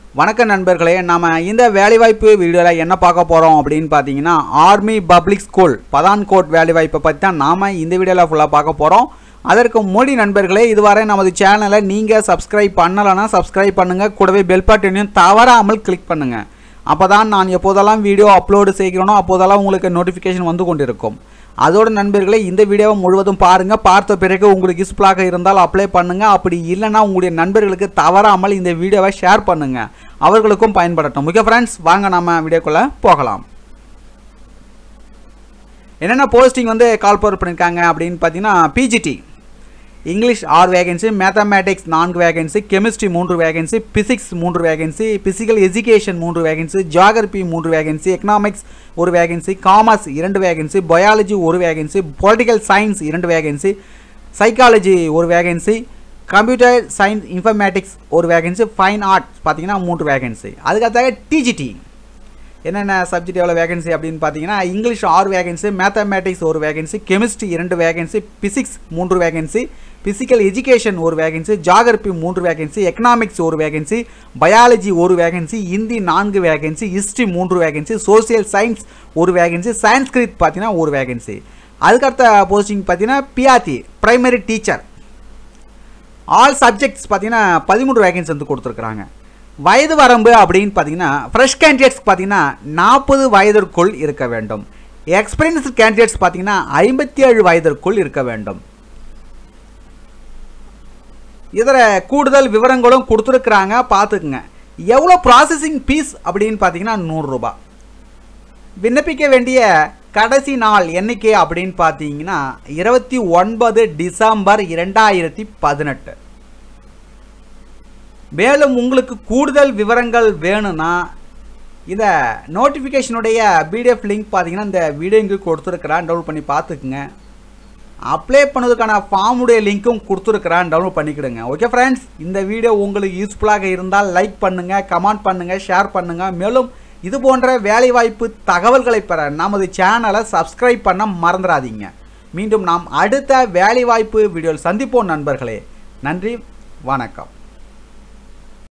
வணக்கம் நண்பர்களே நம்ம இந்த வேலைவாய்ப்பு வீடியோவில் என்ன பார்க்க போகிறோம் அப்படின்னு பார்த்தீங்கன்னா ஆர்மி பப்ளிக் ஸ்கூல் பதான்கோட் வேலைவாய்ப்பை பற்றி தான் நாம் இந்த வீடியோவில் ஃபுல்லாக பார்க்க போகிறோம் அதற்கு மோடி நண்பர்களே இதுவரை நமது சேனலை நீங்கள் சப்ஸ்கிரைப் பண்ணலைன்னா சப்ஸ்கிரைப் பண்ணுங்கள் கூடவே பெல் பட்டனையும் தவறாமல் கிளிக் பண்ணுங்கள் அப்போ தான் நான் எப்போதெல்லாம் வீடியோ அப்லோடு செய்கிறேனோ அப்போதெல்லாம் உங்களுக்கு நோட்டிஃபிகேஷன் வந்து கொண்டிருக்கும் அதோட நண்பர்களே இந்த வீடியோவை முழுவதும் பாருங்கள் பார்த்த பிறகு உங்களுக்கு யூஸ்ஃபுல்லாக இருந்தால் அப்ளை பண்ணுங்கள் அப்படி இல்லைன்னா உங்களுடைய நண்பர்களுக்கு தவறாமல் இந்த வீடியோவை ஷேர் பண்ணுங்கள் அவர்களுக்கும் பயன்படட்டும் முக்கிய ஃப்ரெண்ட்ஸ் வாங்க நம்ம வீடியோக்குள்ளே போகலாம் என்னென்ன போஸ்டிங் வந்து கால் பவர் பண்ணியிருக்காங்க அப்படின்னு பார்த்தீங்கன்னா பிஜிடி இங்கிலீஷ் ஆறு வேகன்சி மேத்தமேட்டிக்ஸ் நான்கு வேகன்சி கெமிஸ்ட்ரி மூன்று வேகன்சி பிசிக்ஸ் மூன்று வேகன்சி பிசிக்கல் எஜுகேஷன் மூன்று வேகன்சி ஜியாகிரபி மூன்று வேகன்சி எக்கனாமிக்ஸ் ஒரு வேகன்சி காமர்ஸ் இரண்டு வேகன்சி பயாலஜி ஒரு வேகன்சி பொலிட்டிக்கல் சயின்ஸ் இரண்டு வேகன்சி சைக்காலஜி ஒரு வேகன்சி கம்ப்யூட்டர் சயின்ஸ் இன்ஃபர்மேட்டிக்ஸ் ஒரு வேகன்சி ஃபைன் ஆர்ட்ஸ் பார்த்தீங்கன்னா மூன்று வேகன்சி அதுக்கடுத்தாக டிஜிடி என்னென்ன சப்ஜெக்ட் எவ்வளோ வேகன்சி அப்படின்னு பார்த்தீங்கன்னா இங்கிலீஷ் ஆறு வேகன்சி மேத்தமேட்டிக்ஸ் ஒரு வேகன்சி கெமிஸ்ட்ரி இரண்டு வேகன்சி பிசிக்ஸ் மூன்று வேகன்சி பிசிக்கல் எஜுகேஷன் ஒரு வேகன்சி ஜாகிரபி மூன்று வேகன்சி எக்கனாமிக்ஸ் ஒரு வேகன்சி பயாலஜி ஒரு வேகன்சி ஹிந்தி நான்கு வேகன்சி ஹிஸ்ட்ரி மூன்று வேகன்சி சோசியல் சயின்ஸ் ஒரு வேகன்சி சயின்ஸ்கிரித் பார்த்தீங்கன்னா ஒரு வேகன்சி அதுக்கடுத்த போஸ்டிங் பார்த்தீங்கன்னா PRT primary teacher all subjects பார்த்தீங்கன்னா பதிமூன்று வேகன்சி வந்து கொடுத்துருக்குறாங்க வயது வரம்பு அப்படின்னு பார்த்தீங்கன்னா ஃப்ரெஷ் கேண்டிடேட்ஸ் பார்த்தீங்கன்னா நாற்பது வயதிற்குள் இருக்க வேண்டும் எக்ஸ்பீரியன்ஸ் கேண்டிடேட்ஸ் பார்த்தீங்கன்னா ஐம்பத்தி ஏழு வயதிற்குள் இருக்க வேண்டும் இதில் கூடுதல் விவரங்களும் கொடுத்துருக்குறாங்க பார்த்துக்குங்க எவ்வளோ ப்ராசஸிங் ஃபீஸ் அப்படின்னு பார்த்தீங்கன்னா நூறுரூபா விண்ணப்பிக்க வேண்டிய கடைசி நாள் எண்ணிக்கை அப்படின்னு பார்த்தீங்கன்னா இருபத்தி ஒன்பது டிசம்பர் இரண்டாயிரத்தி பதினெட்டு மேலும் உங்களுக்கு கூடுதல் விவரங்கள் வேணும்னா இதை நோட்டிஃபிகேஷனுடைய பிடிஎஃப் லிங்க் பார்த்தீங்கன்னா இந்த வீடியோ இங்கே கொடுத்துருக்குறான் டவுன்லோட் பண்ணி பார்த்துக்குங்க அப்ளை பண்ணதுக்கான ஃபார்முடைய லிங்க்கும் கொடுத்துருக்குறான் டவுன்லோட் பண்ணிக்கிடுங்க ஓகே ஃப்ரெண்ட்ஸ் இந்த வீடியோ உங்களுக்கு யூஸ்ஃபுல்லாக இருந்தால் லைக் பண்ணுங்கள் கமெண்ட் பண்ணுங்கள் ஷேர் பண்ணுங்கள் மேலும் இது போன்ற வேலைவாய்ப்பு தகவல்களை பெற நமது சேனலை சப்ஸ்கிரைப் பண்ண மறந்துடாதீங்க மீண்டும் நாம் அடுத்த வேலைவாய்ப்பு வீடியோவில் சந்திப்போம் நண்பர்களே நன்றி வணக்கம்